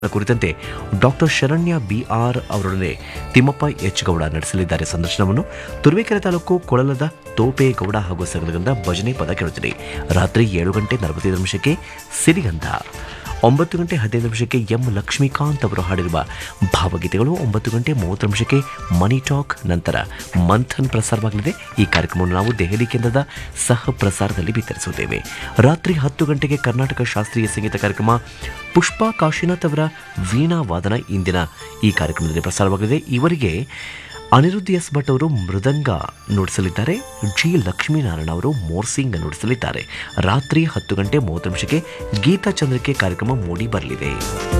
ಕುರಿತಂತೆ doctor Sharanya B R ಅವರೊಡನೆ Thimmappa H Gowda ನಡೆಸಲಿದ್ದಾರೆ ಸಂದರ್ಶನವನ್ನು ತುರುವೇಕೆರೆ ತಾಲೂಕು ಕೊಳಲದ ತೋಪೇಗೌಡ ಹಾಗೂ ಸಗಲಗಂಧ ಭಜನೆ ಪದ ಕೇಳುತ್ತಿದೆ ರಾತ್ರಿ ಏಳು ಗಂಟೆ ನಲವತ್ತೈದು ನಿಮಿಷಕ್ಕೆ ಸಿರಿಗಂಧ ಒಂಬತ್ತು ಗಂಟೆ ಹದಿನೈದು ನಿಮಿಷಕ್ಕೆ ಎಂ ಲಕ್ಷ್ಮೀಕಾಂತ್ ಅವರು ಹಾಡಿರುವ ಭಾವಗೀತೆಗಳು ಒಂಬತ್ತು ಗಂಟೆ ಮೂವತ್ತು ನಿಮಿಷಕ್ಕೆ ಮನಿ ಟಾಕ್ ನಂತರ ಮಂಥನ್ ಪ್ರಸಾರವಾಗಲಿದೆ ಈ ಕಾರ್ಯಕ್ರಮವನ್ನು ನಾವು ದೆಹಲಿ ಕೇಂದ್ರದ ಸಹ ಪ್ರಸಾರದಲ್ಲಿ ಬಿತ್ತರಿಸುತ್ತೇವೆ ರಾತ್ರಿ ಹತ್ತು ಗಂಟೆಗೆ ಕರ್ನಾಟಕ ಶಾಸ್ತ್ರೀಯ ಸಂಗೀತ ಕಾರ್ಯಕ್ರಮ ಪುಷ್ಪಾ ಕಾಶಿನಾಥ್ ಅವರ ವೀಣಾ ವಾದನ ಇಂದಿನ ಈ ಕಾರ್ಯಕ್ರಮದಲ್ಲಿ ಪ್ರಸಾರವಾಗಲಿದೆ ಇವರಿಗೆ ಅನಿರುದ್ಧ ಎಸ್ ಭಟ್ ಅವರು ಮೃದಂಗ ನುಡಿಸಲಿದ್ದಾರೆ ಜಿ ಲಕ್ಷ್ಮೀನಾರಾಯಣ ಅವರು ಮೋರ್ಸಿಂಗ್ ನುಡಿಸಲಿದ್ದಾರೆ ರಾತ್ರಿ ಹತ್ತು ಗಂಟೆ ಮೂವತ್ತು ನಿಮಿಷಕ್ಕೆ ಗೀತಾ ಚಂದ್ರಿಕೆ ಕಾರ್ಯಕ್ರಮ ಮೂಡಿ ಬರಲಿದೆ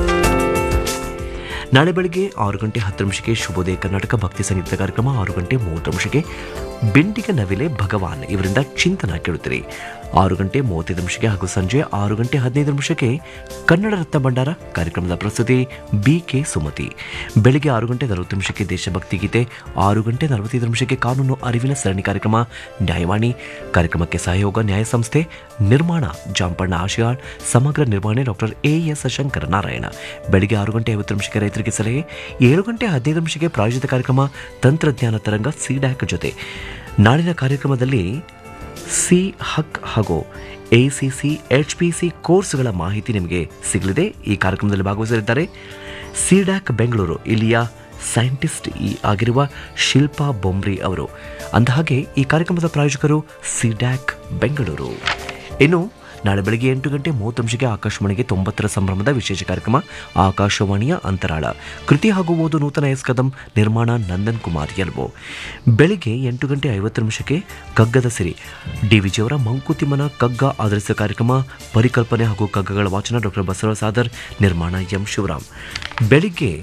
ನಾಳೆ ಬೆಳಗ್ಗೆ ಆರು ಗಂಟೆ ಹತ್ತು ನಿಮಿಷಕ್ಕೆ ಶುಭೋದಯ ಕರ್ನಾಟಕ ಭಕ್ತಿ ಸಂಗೀತ ಕಾರ್ಯಕ್ರಮ ಆರು ಗಂಟೆ ಮೂವತ್ತು ನಿಮಿಷಕ್ಕೆ ಬೆಂಡಿಗ ನವಿಲೆ ಭಗವಾನ್ ಇವರಿಂದ ಚಿಂತನ ಕೇಳುತ್ತೀರಿ ಆರು ಗಂಟೆ ಮೂವತ್ತೈದು ನಿಮಿಷಕ್ಕೆ ಹಾಗೂ ಸಂಜೆ ಆರು ಗಂಟೆ ಹದಿನೈದು ನಿಮಿಷಕ್ಕೆ ಕನ್ನಡ ರತ್ನ ಭಂಡಾರ ಕಾರ್ಯಕ್ರಮದ ಪ್ರಸ್ತುತಿ ಬಿ ಕೆ ಸುಮತಿ ಬೆಳಗ್ಗೆ ಆರು ಗಂಟೆ ನಲವತ್ತು ನಿಮಿಷಕ್ಕೆ ದೇಶಭಕ್ತಿ ಗೀತೆ ಆರು ಗಂಟೆ ನಲವತ್ತೈದು ನಿಮಿಷಕ್ಕೆ ಕಾನೂನು ಅರಿವಿನ ಸರಣಿ ಕಾರ್ಯಕ್ರಮ ನ್ಯಾಯವಾಣಿ ಕಾರ್ಯಕ್ರಮಕ್ಕೆ ಸಹಯೋಗ ನ್ಯಾಯ ಸಂಸ್ಥೆ ನಿರ್ಮಾಣ ಜಾಂಪಣ್ಣ ಆಶಯಾಳ್ ಸಮಗ್ರ ನಿರ್ವಹಣೆ doctor A S Shankara Narayana ಬೆಳಗ್ಗೆ ಆರು ಗಂಟೆ ಐವತ್ತು ನಿಮಿಷಕ್ಕೆ ರೈತರಿಗೆ ಸಲಹೆ ಏಳು ಗಂಟೆ ಹದಿನೈದು ನಿಮಿಷಕ್ಕೆ ಪ್ರಾಯೋಜಿತ ಕಾರ್ಯಕ್ರಮ ತಂತ್ರಜ್ಞಾನ ತರಂಗ ಸಿಡ್ಯಾಕ್ ಜೊತೆ ನಾಳಿನ ಕಾರ್ಯಕ್ರಮದಲ್ಲಿ ಸಿ ಹಕ್ ಹಾಗೂ A C C H P C ಕೋರ್ಸ್ಗಳ ಮಾಹಿತಿ ನಿಮಗೆ ಸಿಗಲಿದೆ ಈ ಕಾರ್ಯಕ್ರಮದಲ್ಲಿ ಭಾಗವಹಿಸಲಿದ್ದಾರೆ ಸಿಡ್ಯಾಕ್ ಬೆಂಗಳೂರು ಇಲ್ಲಿಯ ಸೈಂಟಿಸ್ಟ್ ಈ ಆಗಿರುವ ಶಿಲ್ಪಾ ಬೊಮ್ರಿ ಅವರು ಅಂದಹಾಗೆ ಈ ಕಾರ್ಯಕ್ರಮದ ಪ್ರಾಯೋಜಕರು ಸಿಡ್ಯಾಕ್ ಬೆಂಗಳೂರು ಇನ್ನು ನಾಳೆ ಬೆಳಗ್ಗೆ ಎಂಟು ಗಂಟೆ ಮೂವತ್ತು ನಿಮಿಷಕ್ಕೆ ಆಕಾಶವಾಣಿಗೆ ತೊಂಬತ್ತರ ಸಂಭ್ರಮದ ವಿಶೇಷ ಕಾರ್ಯಕ್ರಮ ಆಕಾಶವಾಣಿಯ ಅಂತರಾಳ ಕೃತಿ ಹಾಗೂ ಓದು ನೂತನ ಎಸ್ ಕದಂ ನಿರ್ಮಾಣ ನಂದನ್ ಕುಮಾರ್ ಎಲ್ಬೋ ಬೆಳಿಗ್ಗೆ ಎಂಟು ಗಂಟೆ ಐವತ್ತು ನಿಮಿಷಕ್ಕೆ ಕಗ್ಗದ ಸಿರಿ ಡಿ ವಿಜಿಯವರ ಮಂಕುತಿಮ್ಮನ ಕಗ್ಗ ಆಧರಿಸಿದ ಕಾರ್ಯಕ್ರಮ ಪರಿಕಲ್ಪನೆ ಹಾಗೂ ಕಗ್ಗಗಳ ವಾಚನ ಡಾಕ್ಟರ್ ಬಸವರಾಜ ಸಾದರ್ ನಿರ್ಮಾಣ ಎಂ ಶಿವರಾಮ್ ಬೆಳಿಗ್ಗೆ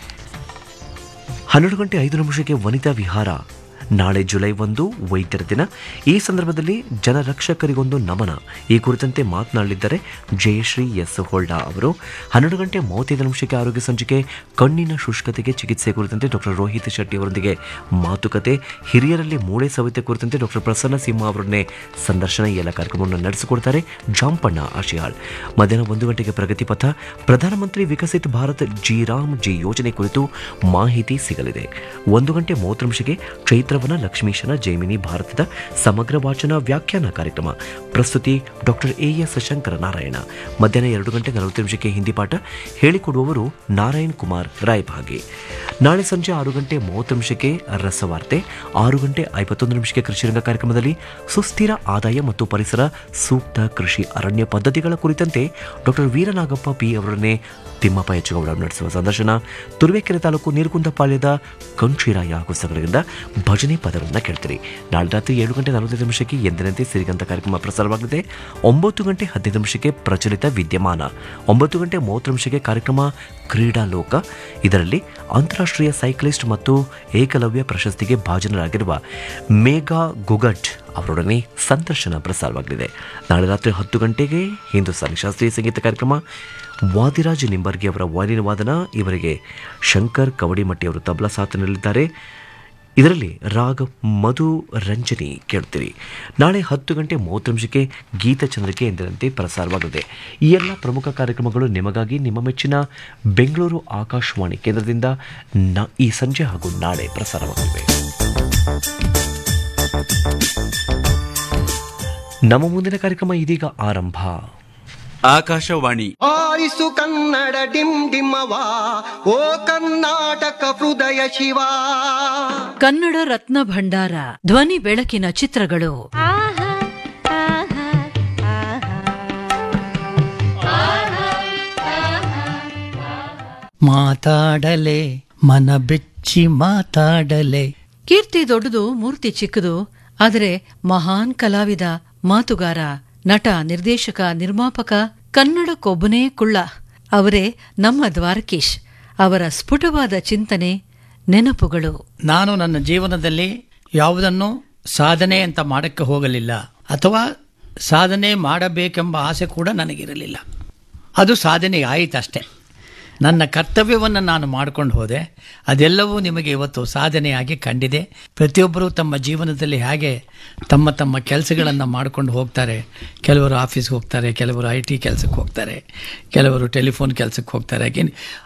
ಹನ್ನೆರಡು ಗಂಟೆ ಐದು ನಿಮಿಷಕ್ಕೆ ವನಿತಾ ವಿಹಾರ ನಾಳೆ ಜುಲೈ ಒಂದು ವೈದ್ಯರ ದಿನ ಈ ಸಂದರ್ಭದಲ್ಲಿ ಜನರಕ್ಷಕರಿಗೊಂದು ನಮನ ಈ ಕುರಿತಂತೆ ಮಾತನಾಡಲಿದ್ದಾರೆ ಜಯಶ್ರೀ ಎಸ್ ಹೋಲ್ಡಾ ಅವರು ಹನ್ನೆರಡು ಗಂಟೆ ಮೂವತ್ತೈದು ನಿಮಿಷಕ್ಕೆ ಆರೋಗ್ಯ ಸಂಚಿಕೆ ಕಣ್ಣಿನ ಶುಷ್ಕತೆಗೆ ಚಿಕಿತ್ಸೆ ಕುರಿತಂತೆ ಡಾಕ್ಟರ್ ರೋಹಿತ್ ಶೆಟ್ಟಿ ಅವರೊಂದಿಗೆ ಮಾತುಕತೆ ಹಿರಿಯರಲ್ಲಿ ಮೂಳೆ ಸವಿತೆ ಕುರಿತಂತೆ ಡಾಕ್ಟರ್ ಪ್ರಸನ್ನ ಸಿಂಹ ಅವರನ್ನೇ ಸಂದರ್ಶನ ಈ ಎಲ್ಲ ಕಾರ್ಯಕ್ರಮವನ್ನು ನಡೆಸಿಕೊಡ್ತಾರೆ ಜಾಂಪಣ್ಣ ಆಶಿಯಾಳ್ ಮಧ್ಯಾಹ್ನ ಒಂದು ಗಂಟೆಗೆ ಪ್ರಗತಿ ಪಥ ಪ್ರಧಾನಮಂತ್ರಿ ವಿಕಸಿತ್ ಭಾರತ್ ಜಿ ರಾಮ್ ಜಿ ಯೋಜನೆ ಕುರಿತು ಮಾಹಿತಿ ಸಿಗಲಿದೆ ಒಂದು ಗಂಟೆ ಮೂವತ್ತು ನಿಮಿಷಕ್ಕೆ ಚೈತ್ರವನ ಲಕ್ಷ್ಮೀಶನ ಜೈಮಿನಿ ಭಾರತದ ಸಮಗ್ರ ವಾಚನ ವ್ಯಾಖ್ಯಾನ ಕಾರ್ಯಕ್ರಮ ಪ್ರಸ್ತುತಿ doctor A S Shankara Narayana ಮಧ್ಯಾಹ್ನ ಎರಡು ಗಂಟೆ ನಲವತ್ತು ನಿಮಿಷಕ್ಕೆ ಹಿಂದಿ ಪಾಠ ಹೇಳಿಕೊಡುವವರು ನಾರಾಯಣ್ ಕುಮಾರ್ ರಾಯಭಾಗಿ ನಾಳೆ ಸಂಜೆ ಆರು ಗಂಟೆ ಮೂವತ್ತು ನಿಮಿಷಕ್ಕೆ ರಸವಾರ್ತೆ ಆರು ಗಂಟೆ ಐವತ್ತೊಂದು ನಿಮಿಷಕ್ಕೆ ಕೃಷಿರಂಗ ಕಾರ್ಯಕ್ರಮದಲ್ಲಿ ಸುಸ್ಥಿರ ಆದಾಯ ಮತ್ತು ಪರಿಸರ ಸೂಕ್ತ ಕೃಷಿ ಅರಣ್ಯ ಪದ್ಧತಿಗಳ ಕುರಿತಂತೆ ಡಾಕ್ಟರ್ ವೀರನಾಗಪ್ಪ ಪಿ ಅವರನ್ನೇ ತಿಮ್ಮಪ್ಪ ಹೆಚ್ಚುಗೌಡ ನಡೆಸುವ ಸಂದರ್ಶನ ತುರುವೇಕೆರೆ ತಾಲೂಕು ನೀರುಗುಂದಪಾಳ್ಯದ ಕಂಚಿರಾಯ ಹಾಗೂ ಸಗರದಿಂದ ಭಜನೆ ಪದಗಳನ್ನು ಕೇಳ್ತೀರಿ ನಾಳೆ ರಾತ್ರಿ ಏಳು ಗಂಟೆ ನಲವತ್ತೈದು ನಿಮಿಷಕ್ಕೆ ಎಂದಿನಂತೆ ಸಿರಿಗಂತ ಕಾರ್ಯಕ್ರಮ ಪ್ರಸಾರವಾಗಲಿದೆ ಒಂಬತ್ತು ಗಂಟೆ ಹದಿನೈದು ನಿಮಿಷಕ್ಕೆ ಪ್ರಚಲಿತ ವಿದ್ಯಮಾನ ಒಂಬತ್ತು ಗಂಟೆ ಮೂವತ್ತು ನಿಮಿಷಕ್ಕೆ ಕಾರ್ಯಕ್ರಮ ಕ್ರೀಡಾ ಲೋಕ ಇದರಲ್ಲಿ ಅಂತಾರಾಷ್ಟ್ರೀಯ ಸೈಕ್ಲಿಸ್ಟ್ ಮತ್ತು ಏಕಲವ್ಯ ಪ್ರಶಸ್ತಿಗೆ ಭಾಜನರಾಗಿರುವ ಮೇಘಾ ಗುಗಟ್ ಅವರೊಡನೆ ಸಂದರ್ಶನ ಪ್ರಸಾರವಾಗಲಿದೆ ನಾಳೆ ರಾತ್ರಿ ಹತ್ತು ಗಂಟೆಗೆ ಹಿಂದೂಸ್ತಾನಿ ಶಾಸ್ತ್ರೀಯ ಸಂಗೀತ ಕಾರ್ಯಕ್ರಮ ವಾದಿರಾಜ್ ನಿಂಬರ್ಗಿ ಅವರ ವಯಲಿನ್ ವಾದನ ಇವರಿಗೆ ಶಂಕರ್ ಕವಡಿಮಟ್ಟಿ ಅವರು ತಬಲಾ ಸಾಥ್ ನೀಡಲಿದ್ದಾರೆ ಇದರಲ್ಲಿ ರಾಗ ಮಧು ರಂಜನಿ ಕೇಳ್ತೀರಿ ನಾಳೆ ಹತ್ತು ಗಂಟೆ ಮೂವತ್ತು ನಿಮಿಷಕ್ಕೆ ಗೀತಚಂದ್ರಿಕೆ ಎಂದಿನಂತೆ ಪ್ರಸಾರವಾಗಲಿದೆ ಈ ಎಲ್ಲ ಪ್ರಮುಖ ಕಾರ್ಯಕ್ರಮಗಳು ನಿಮಗಾಗಿ ನಿಮ್ಮ ಮೆಚ್ಚಿನ ಬೆಂಗಳೂರು ಆಕಾಶವಾಣಿ ಕೇಂದ್ರದಿಂದ ನ ಈ ಸಂಜೆ ಹಾಗೂ ನಾಳೆ ಪ್ರಸಾರವಾಗಲಿವೆ ನಮ್ಮ ಮುಂದಿನ ಕಾರ್ಯಕ್ರಮ ಇದೀಗ ಆರಂಭ ಆಕಾಶವಾಣಿ ಆರಿಸು ಕನ್ನಡ ಡಿಮ್ ಡಿಮ್ಮವ ಓ ಕರ್ನಾಟಕ ಹೃದಯ ಶಿವ ಕನ್ನಡ ರತ್ನ ಭಂಡಾರ ಧ್ವನಿ ಬೆಳಕಿನ ಚಿತ್ರಗಳು ಆಹಾ ಆಹಾ ಮಾತಾಡಲೆ ಮನ ಬೆಚ್ಚಿ ಮಾತಾಡಲೆ ಕೀರ್ತಿ ದೊಡ್ಡದು ಮೂರ್ತಿ ಚಿಕ್ಕದು ಆದರೆ ಮಹಾನ್ ಕಲಾವಿದ ಮಾತುಗಾರ ನಟ ನಿರ್ದೇಶಕ ನಿರ್ಮಾಪಕ ಕನ್ನಡಕ್ಕೊಬ್ಬನೇ ಕುಳ್ಳ ಅವರೇ ನಮ್ಮ ದ್ವಾರಕೀಶ್ ಅವರ ಸ್ಫುಟವಾದ ಚಿಂತನೆ ನೆನಪುಗಳು ನಾನು ನನ್ನ ಜೀವನದಲ್ಲಿ ಯಾವುದನ್ನು ಸಾಧನೆ ಅಂತ ಮಾಡಕ್ಕೆ ಹೋಗಲಿಲ್ಲ ಅಥವಾ ಸಾಧನೆ ಮಾಡಬೇಕೆಂಬ ಆಸೆ ಕೂಡ ನನಗಿರಲಿಲ್ಲ ಅದು ಸಾಧನೆ ಆಯಿತಷ್ಟೇ ನನ್ನ ಕರ್ತವ್ಯವನ್ನು ನಾನು ಮಾಡ್ಕೊಂಡು ಹೋದೆ ಅದೆಲ್ಲವೂ ನಿಮಗೆ ಇವತ್ತು ಸಾಧನೆಯಾಗಿ ಕಂಡಿದೆ ಪ್ರತಿಯೊಬ್ಬರು ತಮ್ಮ ಜೀವನದಲ್ಲಿ ಹೇಗೆ ತಮ್ಮ ತಮ್ಮ ಕೆಲಸಗಳನ್ನು ಮಾಡ್ಕೊಂಡು ಹೋಗ್ತಾರೆ ಕೆಲವರು ಆಫೀಸ್ಗೆ ಹೋಗ್ತಾರೆ ಕೆಲವರು ಐ ಟಿ ಕೆಲಸಕ್ಕೆ ಹೋಗ್ತಾರೆ ಕೆಲವರು ಟೆಲಿಫೋನ್ ಕೆಲಸಕ್ಕೆ ಹೋಗ್ತಾರೆ ಹಾಗೆ